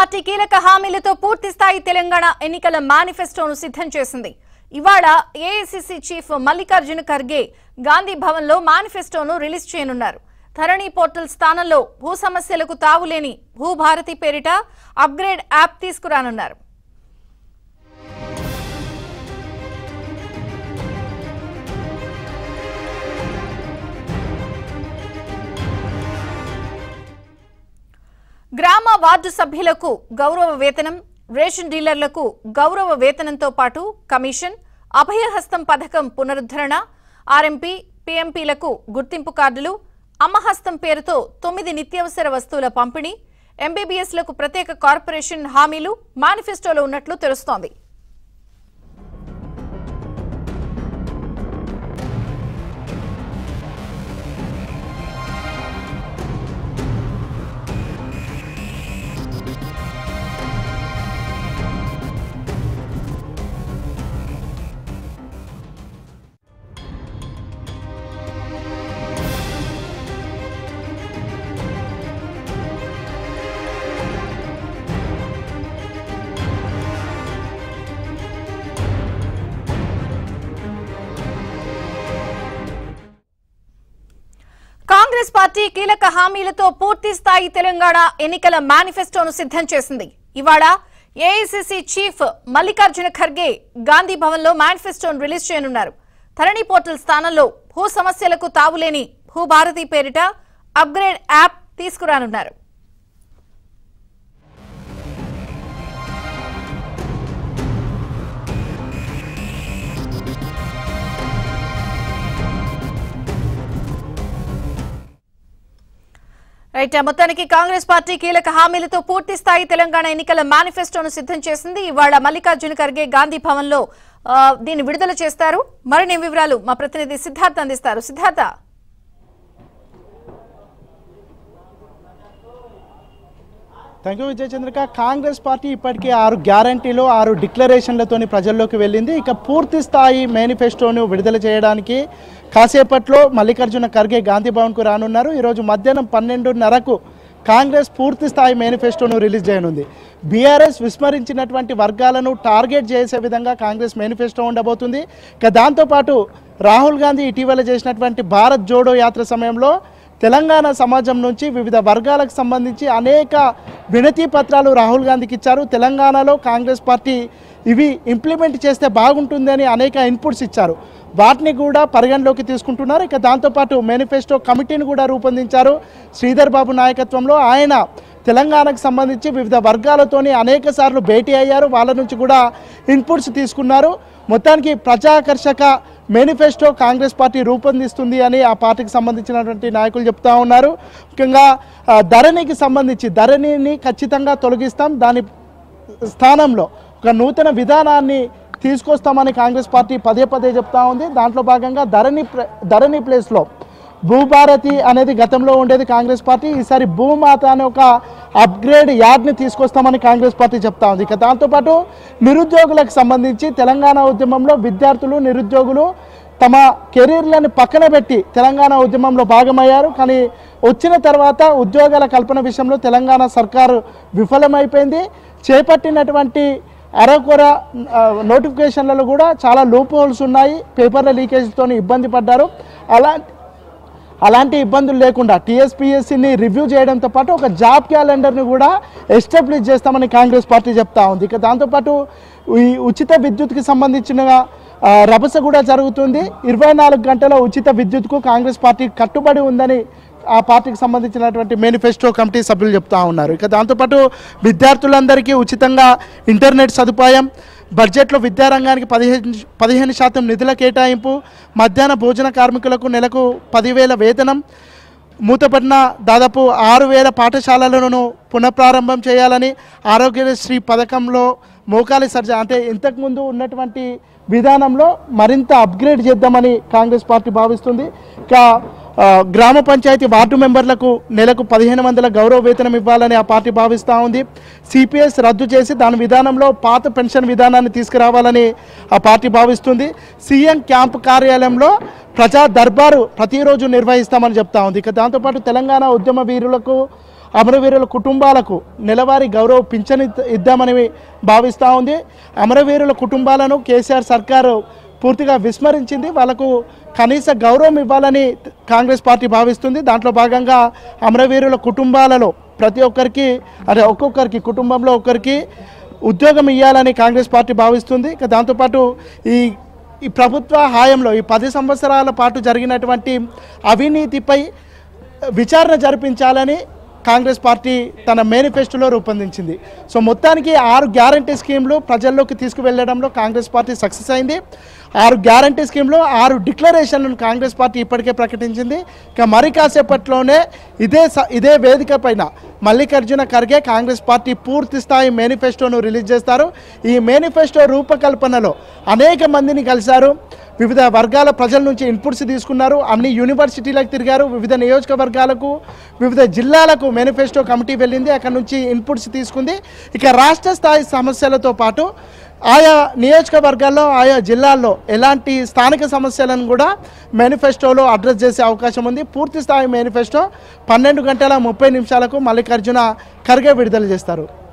party కీలక హామీలతో పూర్తి స్థాయి తెలంగాణ ఎన్నికల మేనిఫెస్టోను సిద్ధం చేసింది ఇవాళ ఏఐసిసి చీఫ్ మల్లికార్జున ఖర్గే గాంధీ భవన్ లో మేనిఫెస్టోను రిలీజ్ చేయనున్నారు ధరణి పోర్టల్ స్థానంలో భూ సమస్యలకు తావులేని భూభారతి పేరిట అప్గ్రేడ్ యాప్ తీసుకురానున్నారు గ్రామ వార్డు సభ్యులకు గౌరవ వేతనం రేషన్ డీలర్లకు గౌరవ వేతనంతో పాటు కమిషన్ అభయహస్తం పథకం పునరుద్ధరణ ఆర్ఎంపీ పీఎంపీలకు గుర్తింపు కార్డులు అమ్మహస్తం పేరుతో తొమ్మిది నిత్యావసర వస్తువుల పంపిణీ ఎంబీబీఎస్లకు ప్రత్యేక కార్పొరేషన్ హామీలు మేనిఫెస్టోలో ఉన్నట్లు తెలుస్తోంది కాంగ్రెస్ పార్టీ కీలక హామీలతో పూర్తి స్థాయి తెలంగాణ ఎన్నికల మేనిఫెస్టోను సిద్ధం చేసింది ఇవాళ ఏఐసిసి చీఫ్ మల్లికార్జున ఖర్గే గాంధీ భవన్ లో మేనిఫెస్టోను రిలీజ్ చేయనున్నారు ధరణి పోర్టల్ స్థానంలో భూ సమస్యలకు తావులేని భూభారతి పేరిట అప్గ్రేడ్ యాప్ తీసుకురానున్నారు రైట్ మొత్తానికి కాంగ్రెస్ పార్టీ కీలక హామీలతో పూర్తి స్థాయి తెలంగాణ ఎన్నికల మేనిఫెస్టోను సిద్ధం చేసింది ఇవాళ మల్లికార్జున ఖర్గే గాంధీ భవన్ లో ఆ, దీన్ని విడుదల చేస్తారు మరిన్ని వివరాలు మా ప్రతినిధి సిద్ధార్థ అందిస్తారు Siddhartha thank you Vijaya Chandrika Congress party ఇప్పటికే ఆరు గ్యారంటీలు ఆరు డిక్లరేషన్లతోని ప్రజల్లోకి వెళ్ళింది ఇక పూర్తి స్థాయి మేనిఫెస్టోను విడుదల చేయడానికి కాసేపట్లో మల్లికార్జున ఖర్గే గాంధీ భవన్కు రానున్నారు ఈరోజు మధ్యాహ్నం పన్నెండున్నరకు కాంగ్రెస్ పూర్తి స్థాయి మేనిఫెస్టోను రిలీజ్ చేయనుంది బీఆర్ఎస్ విస్మరించినటువంటి వర్గాలను టార్గెట్ చేసే విధంగా కాంగ్రెస్ మేనిఫెస్టో ఉండబోతుంది ఇక దాంతోపాటు రాహుల్ గాంధీ ఇటీవల చేసినటువంటి భారత్ జోడో యాత్ర సమయంలో తెలంగాణ సమాజం నుంచి వివిధ వర్గాలకు సంబంధించి అనేక వినతి పత్రాలు రాహుల్ గాంధీకి ఇచ్చారు తెలంగాణలో కాంగ్రెస్ పార్టీ ఇవి ఇంప్లిమెంట్ చేస్తే బాగుంటుందని అనేక ఇన్పుట్స్ ఇచ్చారు వాటిని కూడా పరిగణలోకి తీసుకుంటున్నారు ఇక దాంతోపాటు మేనిఫెస్టో కమిటీని కూడా రూపొందించారు శ్రీధర్ బాబు నాయకత్వంలో ఆయన తెలంగాణకు సంబంధించి వివిధ వర్గాలతోని అనేక సార్లు భేటీ అయ్యారు వాళ్ళ నుంచి కూడా ఇన్పుట్స్ తీసుకున్నారు మొత్తానికి ప్రజాకర్షక మేనిఫెస్టో కాంగ్రెస్ పార్టీ రూపొందిస్తుంది అని ఆ పార్టీకి సంబంధించినటువంటి నాయకులు చెప్తా ఉన్నారు ముఖ్యంగా ఆ, ధరణికి సంబంధించి ధరణిని ఖచ్చితంగా తొలగిస్తాం దాని స్థానంలో ఒక నూతన విధానాన్ని తీసుకొస్తామని కాంగ్రెస్ పార్టీ పదే పదే చెప్తా ఉంది దాంట్లో భాగంగా ధరణి ప్ర- ధరణి ప్లేస్లో భూభారతి అనేది గతంలో ఉండేది కాంగ్రెస్ పార్టీ ఈసారి భూమాత అనే ఒక అప్గ్రేడ్ యార్డ్ని తీసుకొస్తామని కాంగ్రెస్ పార్టీ చెప్తా ఉంది ఇక దాంతోపాటు నిరుద్యోగులకు సంబంధించి తెలంగాణ ఉద్యమంలో విద్యార్థులు నిరుద్యోగులు తమ కెరీర్లను పక్కన పెట్టి తెలంగాణ ఉద్యమంలో భాగమయ్యారు కానీ వచ్చిన తర్వాత ఉద్యోగాల కల్పన విషయంలో తెలంగాణ సర్కారు విఫలమైపోయింది చేపట్టినటువంటి అరకొర ఆ, నోటిఫికేషన్లలో కూడా చాలా లూప్ హోల్స్ ఉన్నాయి పేపర్ల లీకేజ్తో ఇబ్బంది పడ్డారు అలా అలాంటి ఇబ్బందులు లేకుండా టీఎస్పీఎస్సీని రివ్యూ చేయడంతో పాటు ఒక జాబ్ క్యాలెండర్ని కూడా ఎస్టాబ్లిష్ చేస్తామని కాంగ్రెస్ పార్టీ చెప్తా ఉంది ఇక దాంతోపాటు ఈ ఉచిత విద్యుత్కి సంబంధించిన ఆ, రభస కూడా జరుగుతుంది ఇరవై నాలుగు గంటల ఉచిత విద్యుత్కు కాంగ్రెస్ పార్టీ కట్టుబడి ఉందని ఆ పార్టీకి సంబంధించినటువంటి మేనిఫెస్టో కమిటీ సభ్యులు చెప్తా ఉన్నారు ఇక దాంతోపాటు విద్యార్థులందరికీ ఉచితంగా ఇంటర్నెట్ సదుపాయం బడ్జెట్లో విద్యారంగానికి పదిహేను పదిహేను శాతం నిధుల కేటాయింపు మధ్యాహ్న భోజన కార్మికులకు నెలకు పదివేల వేతనం మూతపడిన దాదాపు ఆరు వేల పాఠశాలలను పునఃప్రారంభం చేయాలని ఆరోగ్యశ్రీ పథకంలో మోకాలి సర్జ అంటే ఇంతకుముందు ఉన్నటువంటి విధానంలో మరింత అప్గ్రేడ్ చేద్దామని కాంగ్రెస్ పార్టీ భావిస్తుంది ఇక ఆ, గ్రామ పంచాయతీ వార్డు మెంబర్లకు నెలకు పదిహేను వందల గౌరవ వేతనం ఇవ్వాలని ఆ పార్టీ భావిస్తూ ఉంది సిపిఎస్ రద్దు చేసి దాని విధానంలో పాత పెన్షన్ విధానాన్ని తీసుకురావాలని ఆ పార్టీ భావిస్తుంది సీఎం క్యాంప్ కార్యాలయంలో ప్రజా దర్బారు ప్రతిరోజు నిర్వహిస్తామని చెప్తా ఉంది ఇక దాంతోపాటు తెలంగాణ ఉద్యమ వీరులకు అమరవీరుల కుటుంబాలకు నెలవారీ గౌరవ పింఛన్ ఇద్ద- ఇద్దామని భావిస్తూ ఉంది అమరవీరుల కుటుంబాలను కేసీఆర్ సర్కారు పూర్తిగా విస్మరించింది వాళ్ళకు కనీస గౌరవం ఇవ్వాలని కాంగ్రెస్ పార్టీ భావిస్తుంది దాంట్లో భాగంగా అమరవీరుల కుటుంబాలలో ప్రతి ఒక్కరికి అదే ఒక్కొక్కరికి కుటుంబంలో ఒక్కరికి ఉద్యోగం ఇవ్వాలని కాంగ్రెస్ పార్టీ భావిస్తుంది ఇక దాంతోపాటు ఈ ఈ ప్రభుత్వ హాయంలో ఈ పది సంవత్సరాల పాటు జరిగినటువంటి అవినీతిపై విచారణ జరిపించాలని కాంగ్రెస్ పార్టీ తన మేనిఫెస్టోలో రూపొందించింది సో మొత్తానికి ఆరు గ్యారంటీ స్కీమ్లు ప్రజల్లోకి తీసుకువెళ్ళడంలో కాంగ్రెస్ పార్టీ సక్సెస్ అయింది ఆరు గ్యారంటీ స్కీమ్లో ఆరు డిక్లరేషన్లను కాంగ్రెస్ పార్టీ ఇప్పటికే ప్రకటించింది ఇక మరి కాసేపట్లోనే ఇదే స- ఇదే వేదిక పైన మల్లికార్జున ఖర్గే కాంగ్రెస్ పార్టీ పూర్తి స్థాయి మేనిఫెస్టోను రిలీజ్ చేస్తారు ఈ మేనిఫెస్టో రూపకల్పనలో అనేక మందిని కలిశారు వివిధ వర్గాల ప్రజల నుంచి ఇన్పుట్స్ తీసుకున్నారు అన్ని యూనివర్సిటీలకు తిరిగారు వివిధ నియోజకవర్గాలకు వివిధ జిల్లాలకు మేనిఫెస్టో కమిటీ వెళ్ళింది అక్కడ నుంచి ఇన్పుట్స్ తీసుకుంది ఇక రాష్ట్ర స్థాయి సమస్యలతో పాటు ఆయా నియోజకవర్గాల్లో ఆయా జిల్లాల్లో ఎలాంటి స్థానిక సమస్యలను కూడా మేనిఫెస్టోలో అడ్రస్ చేసే అవకాశం ఉంది పూర్తి స్థాయి మేనిఫెస్టో పన్నెండు గంటల ముప్పై నిమిషాలకు మల్లికార్జున ఖర్గే విడుదల చేస్తారు